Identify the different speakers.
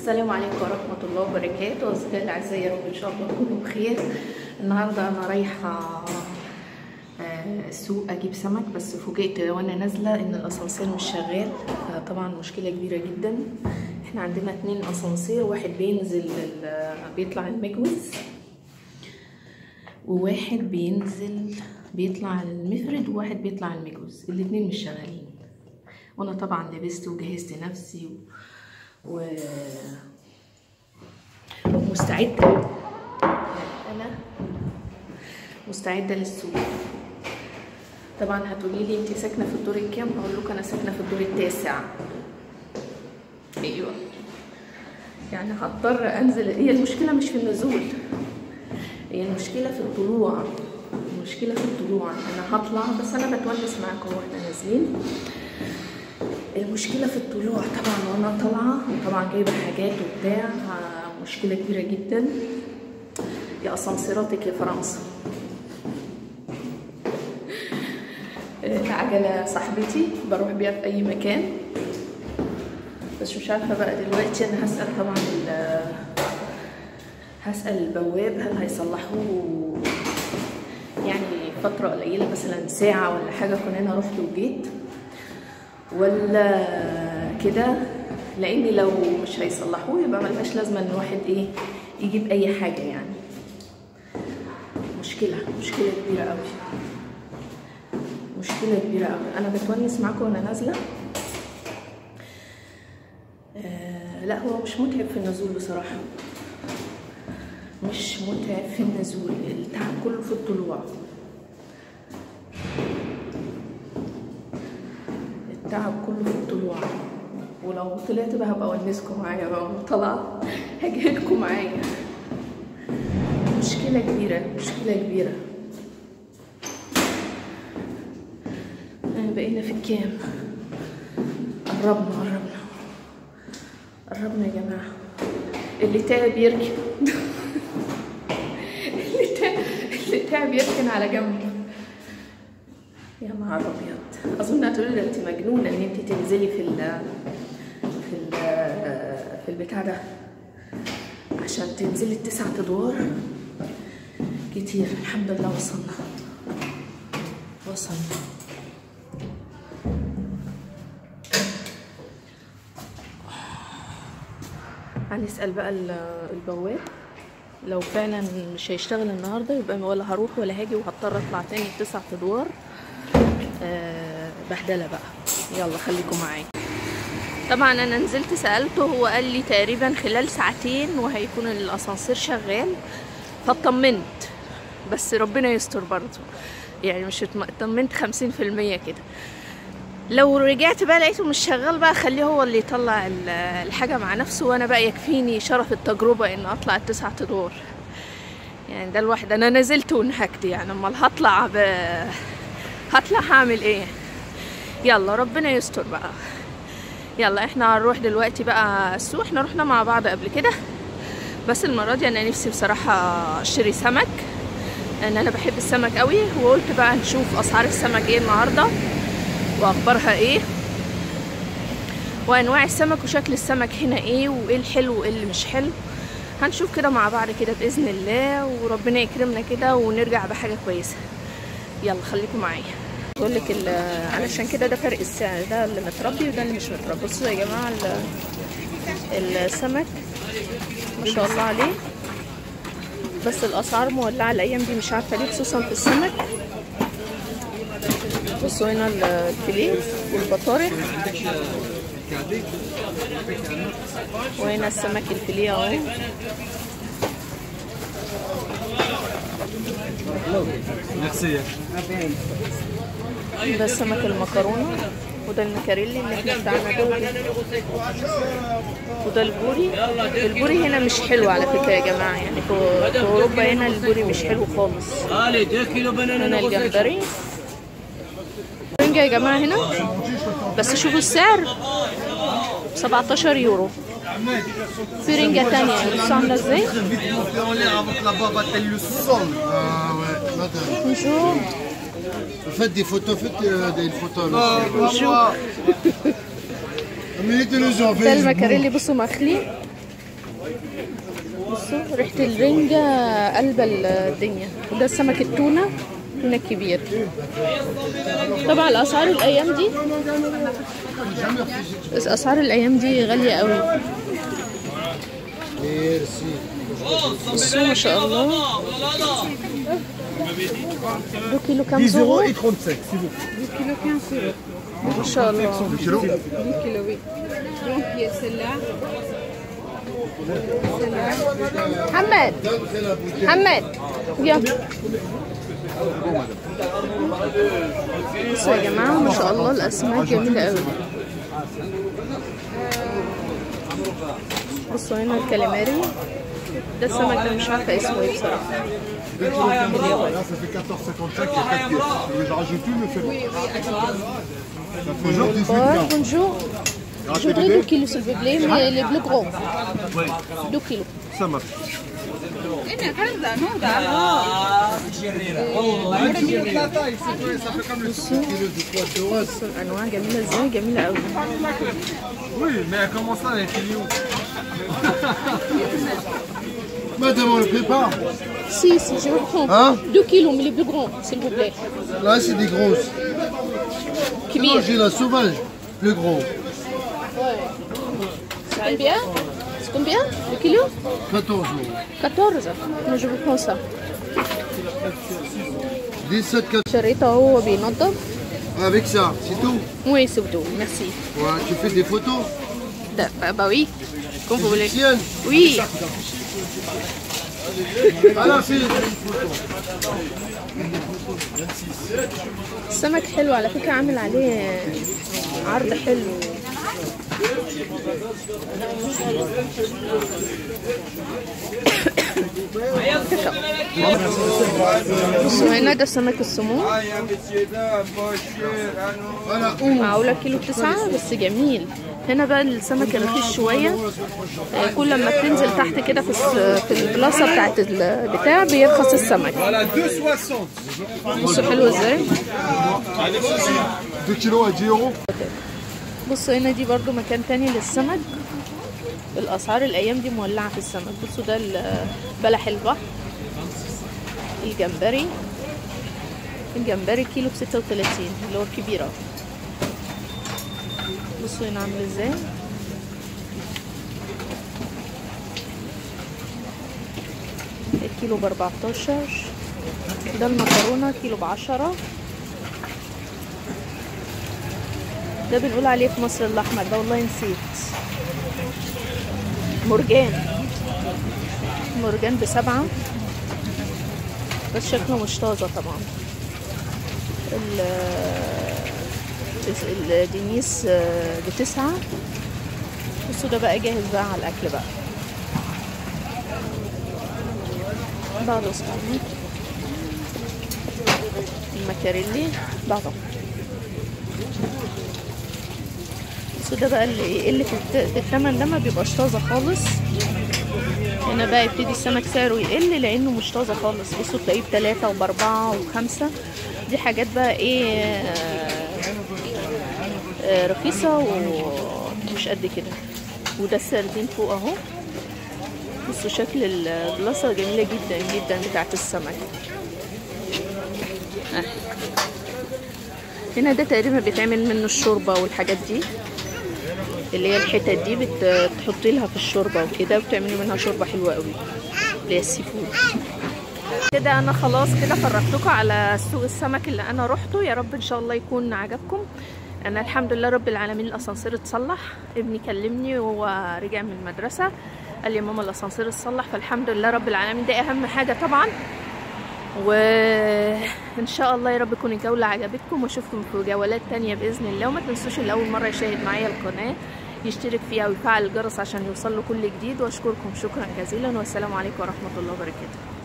Speaker 1: السلام عليكم ورحمة الله وبركاته أصدقائي الأعزاء يا رب إن شاء الله تكونوا بخير النهاردة أنا رايحة آه، السوق أجيب سمك بس فوجئت وأنا نازلة إن الأسانسير مش شغال طبعا مشكلة كبيرة جدا إحنا عندنا اتنين أسانسير واحد بينزل ال- بيطلع المجوز وواحد بينزل بيطلع المفرد وواحد بيطلع المجوز الاتنين مش شغالين وانا طبعا لبست وجهزت نفسي و... و... ومستعدة يعني انا مستعدة للسوق طبعا هتقولي لي انت ساكنة في الدور الكام هقول لكم انا ساكنة في الدور التاسع ايوه يعني هضطر انزل هي المشكلة مش في النزول هي المشكلة في الطلوع المشكلة في الطلوع انا هطلع بس انا بتونس معاكم واحنا نازلين المشكلة في الطلوع طبعا وانا طالعة وطبعا جايبة حاجات وبتاع آه، مشكلة كبيرة جدا يا اسانسيراتك يا فرنسا آه، العجلة صاحبتي بروح بيها في اي مكان بس مش عارفة بقى دلوقتي انا هسأل طبعا ال- هسأل البواب هل هيصلحوه يعني فترة قليلة مثلا ساعة ولا حاجة كون انا رحت وجيت ولا كده لان لو مش هيصلحوه يبقى ملهاش لازمه ان الواحد ايه يجيب اي حاجه يعني مشكله مشكله كبيره قوي مشكله كبيره قوي انا بتونس معاكم وانا نازله آه لا هو مش متعب في النزول بصراحه مش متعب في النزول التعب كله في الطلوع التعب كله في الطلوع ولو طلعت بقى هبقى اونسكم معايا بقى وانا طالعه هجيلكم معايا مشكله كبيره مشكله كبيره آه، بقينا في الكام قربنا قربنا قربنا يا جماعه اللي تعب يركن اللي تعب اللي تعب يركن على جنب يا نهار ابيض اظن هتقولي لي انت مجنونه ان انت تنزلي في ال في ال في البتاع ده عشان تنزلي التسع ادوار كتير الحمد لله وصلنا وصلنا هنسأل بقى ال- البواب لو فعلا مش هيشتغل النهارده يبقى ولا هروح ولا هاجي وهضطر اطلع تاني التسع ادوار آه، بهدله بقى يلا خليكم معايا طبعا انا نزلت سالته هو قال لي تقريبا خلال ساعتين وهيكون الاسانسير شغال فاطمنت بس ربنا يستر برضه يعني مش اتم- اطمنت خمسين في المية كده لو رجعت بقى لقيته مش شغال بقى خليه هو اللي يطلع ال- الحاجة مع نفسه وانا بقى يكفيني شرف التجربة ان اطلع التسعة ادوار يعني ده الواحد انا نزلت ونهكت يعني امال هطلع ب... هطلع هعمل ايه يلا ربنا يستر بقى يلا احنا هنروح دلوقتي بقى السوق احنا رحنا مع بعض قبل كده بس المرة دي انا نفسي بصراحة اشتري سمك لان انا بحب السمك قوي وقلت بقى نشوف اسعار السمك ايه النهارده واخبارها ايه وانواع السمك وشكل السمك هنا ايه وايه الحلو وايه اللي مش حلو هنشوف كده مع بعض كده باذن الله وربنا يكرمنا كده ونرجع بحاجه كويسه يلا خليكم معايا بقول لك ال- علشان كده ده فرق السعر ده اللي متربي وده اللي مش متربي بصوا يا جماعه ال- السمك ما شاء الله عليه بس الاسعار مولعه الايام دي مش عارفه ليه خصوصا في السمك بصوا هنا ال- الفيليه والبطارخ وهنا السمك الفيليه اهو
Speaker 2: ميرسي
Speaker 1: ده السمك المكرونه وده المكاريلي اللي احنا بتاعنا ده وده البوري البوري هنا مش حلو على فكره يا جماعه يعني في في اوروبا هنا البوري مش حلو خالص
Speaker 2: Allez, 2 kilos banane
Speaker 1: هنا الجمبري رنجة يا جماعة هنا بس شوفوا السعر 17 يورو في رنجة تانية بصوا عاملة ازاي
Speaker 3: avec la barbe elle le sol. Ah ouais, madame.
Speaker 1: نشوف
Speaker 3: Faites des photos, faites euh, des photos. là.
Speaker 1: نشوف
Speaker 3: Mettez-le sur
Speaker 1: ده
Speaker 3: Facebook.
Speaker 1: المكاريلي بصوا مخلي بصوا ريحة الرنجة قلب الدنيا وده السمك التونة التونة الكبير طبعا الأسعار الأيام دي بس أسعار الأيام دي غالية قوي بصوا ما شاء الله دو كيلو كام
Speaker 3: 10
Speaker 1: زورو
Speaker 3: euros et 35, s'il vous plaît.
Speaker 1: ما شاء الله
Speaker 3: 10 kilos
Speaker 4: kilo, oui. Donc, il y a celle-là.
Speaker 1: محمد محمد يلا بصوا يا جماعة ما شاء الله الأسماك جميلة قوي بصوا هنا الكاليماري ده السمك ده مش عارفة اسمه ايه بصراحة
Speaker 3: Là, ça fait 14,55 et 4 pièces. Je rajoute une, me fait Bonjour, tu
Speaker 1: بار بونجور
Speaker 3: Ah,
Speaker 1: Je voudrais 2 kilos s'il vous plaît, mais les plus gros. 2 kilos.
Speaker 3: Ça marche.
Speaker 1: أنواع جميلة ازاي جميلة قوي
Speaker 2: Oui, mais comment ça, les kilos
Speaker 3: Madame, on le prépare
Speaker 1: Si, si, je vous prends.
Speaker 3: Hein
Speaker 1: 2 kilos, mais les plus grands, s'il vous plaît.
Speaker 3: Là, c'est des grosses.
Speaker 1: كبير.
Speaker 3: J'ai la sauvage, plus gros.
Speaker 1: Combien C'est combien Le kilo
Speaker 3: 14 euros.
Speaker 1: 14 Moi, je vous prends ça.
Speaker 3: 17, 4
Speaker 1: شريته هو بينظف
Speaker 3: Avec ça, c'est tout.
Speaker 1: Oui, c'est tout. Merci.
Speaker 3: Ouais, tu fais des photos
Speaker 1: Da- Bah, bah oui, comme vous voulez.
Speaker 3: Égyptiennes
Speaker 1: Oui,
Speaker 3: À la file.
Speaker 1: السمك حلو على فكرة عامل عليه عرض حلو بصوا هنا ده سمك السمون
Speaker 3: Voilà,
Speaker 1: معقولة كيلو تسعة بس جميل هنا بقى السمك رخيص شوية آه، كل ما بتنزل تحت كده في الس- في البلاصة بتاعت البتاع بيرخص السمك بصوا حلو ازاي
Speaker 3: 2 kilos à 10 euros.
Speaker 1: بصوا هنا دي برضو مكان تاني للسمك الاسعار الايام دي مولعه في السمك بصوا ده ال- بلح البحر الجمبري الجمبري كيلو ب 36 اللي هو الكبير اهو بصوا هنا عامل ازاي الكيلو ب 14 ده المكرونه كيلو ب 10 ده بنقول عليه في مصر الاحمر ده والله نسيت مرجان مرجان بسبعة بس شكله مش طازة طبعا ال الدنيس بتسعة بصوا ده بقى جاهز بقى على الأكل بقى بعض أصحابي المكاريلي بعضهم بس ده بقى اللي يقل في الت- في الثمن ده ما بيبقاش طازه خالص هنا بقى يبتدي السمك سعره يقل لانه مش طازه خالص بصوا تلاقيه بتلاتة وباربعة وخمسة دي حاجات بقى ايه آه، آه، رخيصة ومش قد كده وده السردين فوق اهو بصوا شكل البلاصة جميلة جدا جدا بتاعت السمك آه. هنا ده تقريبا بيتعمل منه الشوربة والحاجات دي اللي هي الحتت دي بت- بتحطي لها في الشوربه وكده وبتعملي منها شوربه حلوه قوي اللي هي السي فود كده انا خلاص كده فرجتكم على سوق السمك اللي انا روحته يا رب ان شاء الله يكون عجبكم انا الحمد لله رب العالمين الاسانسير اتصلح ابني كلمني وهو رجع من المدرسه قال لي يا ماما الاسانسير اتصلح فالحمد لله رب العالمين ده اهم حاجه طبعا وان شاء الله يا رب تكون الجوله عجبتكم واشوفكم في جولات تانية باذن الله وما تنسوش اللي اول مره يشاهد معايا القناه يشترك فيها ويفعل الجرس عشان يوصل له كل جديد واشكركم شكرا جزيلا والسلام عليكم ورحمه الله وبركاته